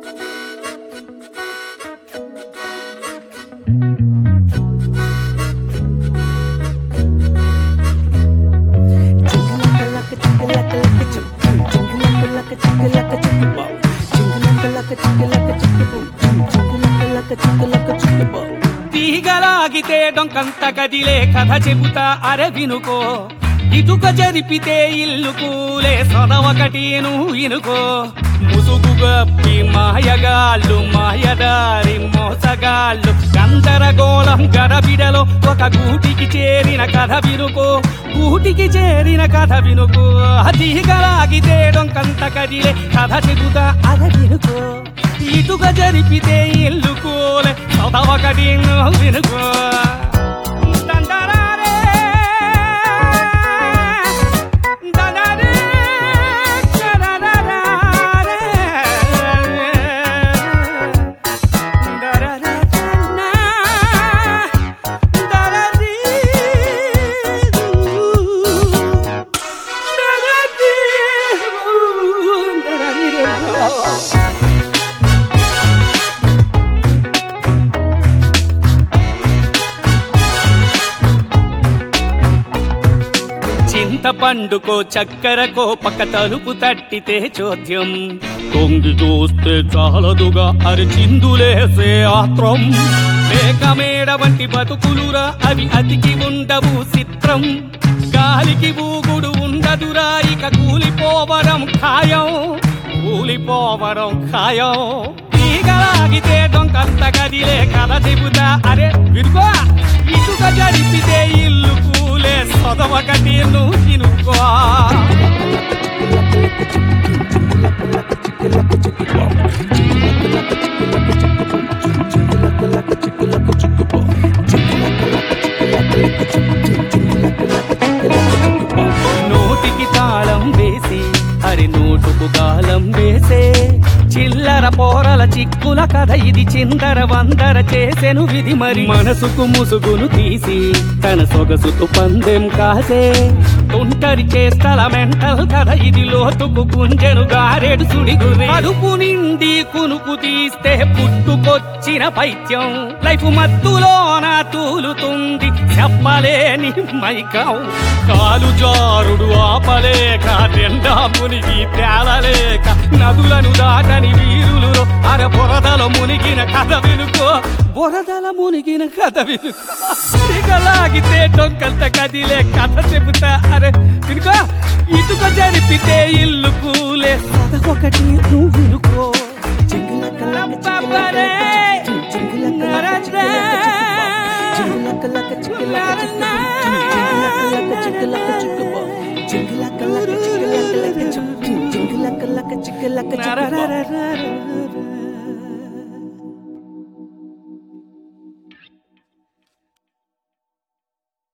తీగలాగితే డొంకంత కదిలే కథ చెబుతా అరే వినుకో ఇటుక జరిపితే ఇల్లు కూలే సొదవకటి నువ్వు ఇనుకో ముసుగు గప్పి మాయగాళ్ళు మాయదారి మోసగాళ్ళు గందరగోళం గడబిడలో ఒక గూటికి చేరిన కథ వినుకో గూటికి చేరిన కథ వినుకో తీగలాగితే డొంకంత కదిలే కథ చెబుతా అరే వినుకో ఇటుక జరిపితే ఇల్లు కూలే చదవకటి నువ్వు వినుకో దండరారే, దండరే, చరరరారే, దరరరన్నా, దరదీ, దరదీ. చింతపండుకో చక్కెరకో పక్క తలుపు తట్టితే చోద్యం తొంగి చూస్తే చాలదుగా అరి చిందులేసే ఆత్రం మేకమేడ వంటి బతుకులురా అవి అతికి ఉండవు చిత్రం గాలికి ఊగుడు ఉండదురా ఇక కూలిపోవడం ఖాయం కూలిపోవడం ఖాయం తీగలాగితే డొంకంత గదిలే కథ చెబుతా అరే విరుగో ఇటుక జరిపితే ఇల్లు కూలే సొదవకటి నువ్వు తినుకో నోటికి తాళం వేసి హరి నోటుకు గాలం వేసే చిల్లర పోరల చిక్కుల కథ ఇది చిందర వందర చేసెను విధి మరి మనసుకు ముసుగును తీసి తన సొగసుకు పందెం కాసే తొంటరి చేస్తల మెంటల్ కథ ఇది లోతుకు గుంజెను గారెడు సుడిగురే అడుపు నిండి కునుకు తీస్తే పుట్టుకొచ్చిన పైత్యం లైఫ్ మత్తులోన తూలుతుంది చెప్పలేని మైకం కాలు జారుడు ఆపలేక నిండా మునిగి తేలలేక నదులను దాటని వీరులు అర బురదలో మునిగిన కథ వినుకో బురదల మునిగిన కథ వినుకో సిగలాగితే డొంకంత కదిలే కథ చెబుతా అరే వినుకో ఇటుక జరిపితే ఇల్లు కూలే ఒకటి నువ్వు వినుకో లంపపరే, నరదే, నరనా.